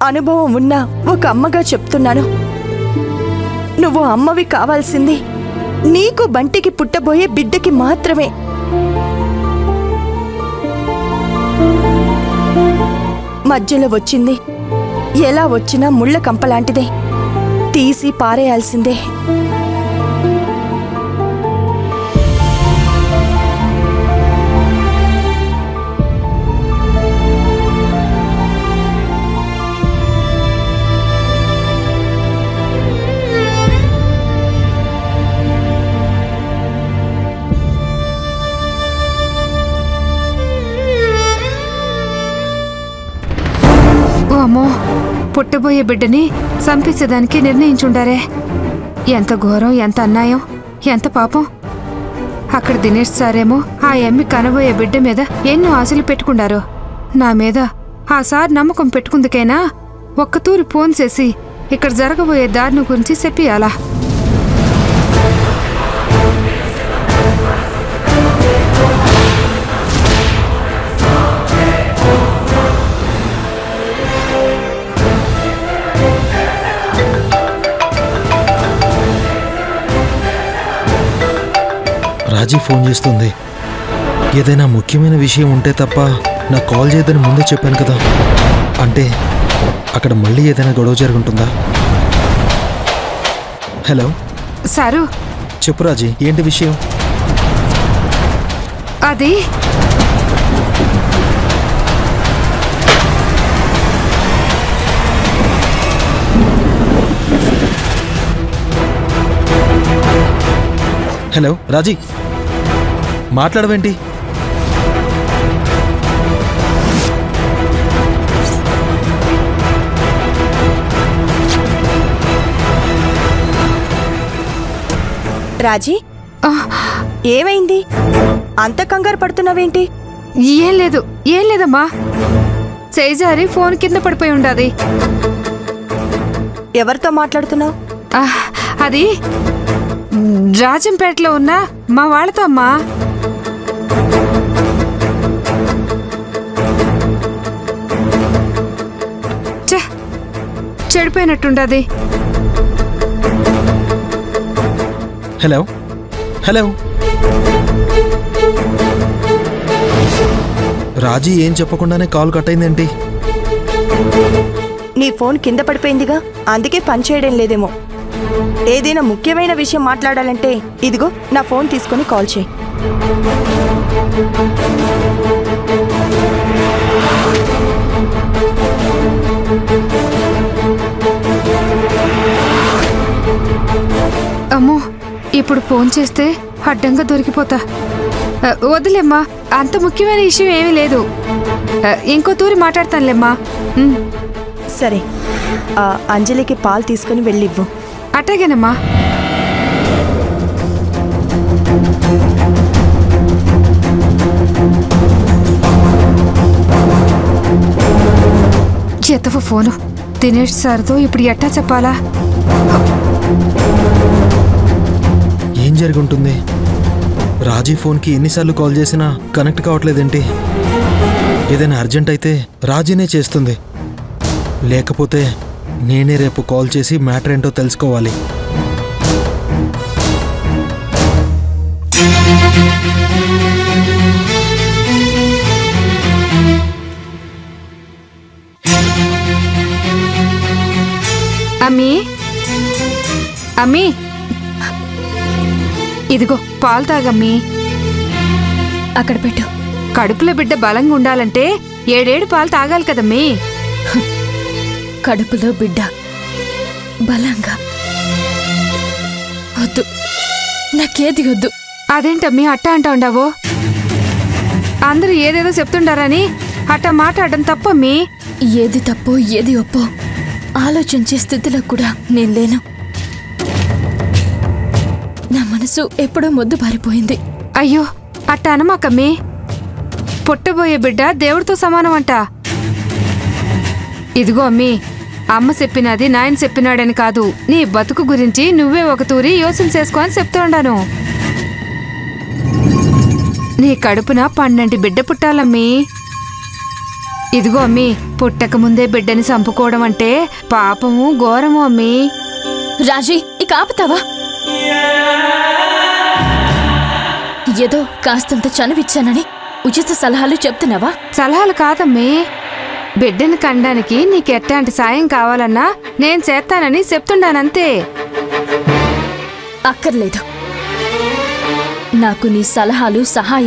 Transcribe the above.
అనుభవం ఉన్న ఒక అమ్మగా చెప్తున్నాను నువ్వు అమ్మవి కావాల్సింది నీకు బంటికి పుట్టబోయే బిడ్డకి మాత్రమే మధ్యలో వచ్చింది ఎలా వచ్చినా ముళ్ళ కంపలాంటిదే తీసి పారేయాల్సిందే ఓ అమ్మో పుట్టబోయే బిడ్డని సంపించడానికి నిర్ణయించుండారే ఎంత ఘోరం ఎంత అన్యాయం ఎంత పాపం అక్కడ దినేష్ సారేమో ఆ ఎమ్మి కనబోయే బిడ్డ మీద ఎన్నో ఆశలు పెట్టుకున్నారు నా మీద ఆ సార్ నమ్మకం పెట్టుకుందుకైనా ఒక్కతూరి ఫోన్ చేసి ఇక్కడ జరగబోయే దారుణ గురించి చెప్పియాలా రాజీ ఫోన్ చేస్తుంది ఏదైనా ముఖ్యమైన విషయం ఉంటే తప్ప నాకు కాల్ చేయదని ముందే చెప్పాను కదా అంటే అక్కడ మళ్ళీ ఏదైనా గొడవ జరుగుంటుందా హలో సారు చెప్పు రాజీ ఏంటి విషయం అది హలో రాజీ మాట్లాడవేంటి రాజీ ఆ, ఏమైంది అంత కంగారు పడుతున్నావేంటి ఏం లేదు ఏం లేదమ్మా చేజారి ఫోన్ కింద పడిపోయి ఉండాది ఎవరితో మాట్లాడుతున్నావు ఆ, అది రాజంపేటలో ఉన్న మా వాళ్ళతో అమ్మా ఛే, చెడిపోయినట్టుండది హలో హలో రాజీ ఏం చెప్పకుండానే కాల్ కట్ అయిందేంటి నీ ఫోన్ కింద పడిపోయిందిగా అందుకే పనిచేయడం లేదేమో ఏదైనా ముఖ్యమైన విషయం మాట్లాడాలంటే ఇదిగో నా ఫోన్ తీసుకొని కాల్ చేయి అమ్మో ఇప్పుడు ఫోన్ చేస్తే అడ్డంగా దొరికిపోతా ఆ, వదిలేమ్మా అంత ముఖ్యమైన విషయం ఏమీ లేదు ఆ, ఇంకో తూరి మాట్లాడతానులేమ్మా ఉమ్, సరే ఆ అంజలికి పాలు తీసుకొని వెళ్ళివ్వు అట్టాగేనమ్మా ఎత్తవ ఫోను దినేష్ సార్తో ఇప్పుడు ఎట్టా చెప్పాలా ఏం జరిగి ఉంటుంది రాజీ ఫోన్కి ఎన్నిసార్లు కాల్ చేసినా కనెక్ట్ కావట్లేదేంటి ఏదైనా అర్జెంట్ అయితే రాజీనే చేస్తుంది లేకపోతే నేనే రేపు కాల్ చేసి మ్యాటర్ ఏంటో తెలుసుకోవాలి అమ్మీ అమ్మీ ఇదిగో పాలు తాగమ్మీ అక్కడ పెట్టు కడుపులో బిడ్డ బలంగా ఉండాలంటే ఏడేడు పాలు తాగాలి కదమ్మీ కడుపులో బిడ్డ బలంగా వద్దు నాకేది వద్దు అదేంటమ్మీ అట్టా అంటా ఉండవు అందరూ ఏదేదో చెప్తుండారని అట్టా మాట్లాడడం తప్పమ్మీ ఏది తప్పో ఏది ఒప్పో ఆలోచించే స్థితిలో కూడా నేను లేను నా మనసు ఎప్పుడో మొద్దు పారిపోయింది అయ్యో అట్ట అనమాకమ్మీ పుట్టబోయే బిడ్డ దేవుడితో సమానం అంట ఇదిగో అమ్మీ అమ్మ చెప్పినది నాయన చెప్పినాడని కాదు నీ బతుకు గురించి నువ్వే ఒక తూరి యోచన చేసుకో అని చెప్తుండాను నీ కడుపున పన్నెండు బిడ్డ పుట్టాలమ్మీ ఇదిగో అమ్మి పుట్టక ముందే బిడ్డని చంపుకోవడం అంటే పాపము ఘోరము అమ్మి రాజీ ఇక ఆపుతావా ఏదో కాస్తంత చనువిచ్చానని ఉచిత సలహాలు చెప్తున్నావా సలహాలు కాదమ్మి బిడ్డని కండానికి నీకెట్టాంటి సాయం కావాలన్నా నేను చేస్తానని చెప్తున్నానంతే అక్కర్లేదు నాకు నీ సలహాలు సహాయం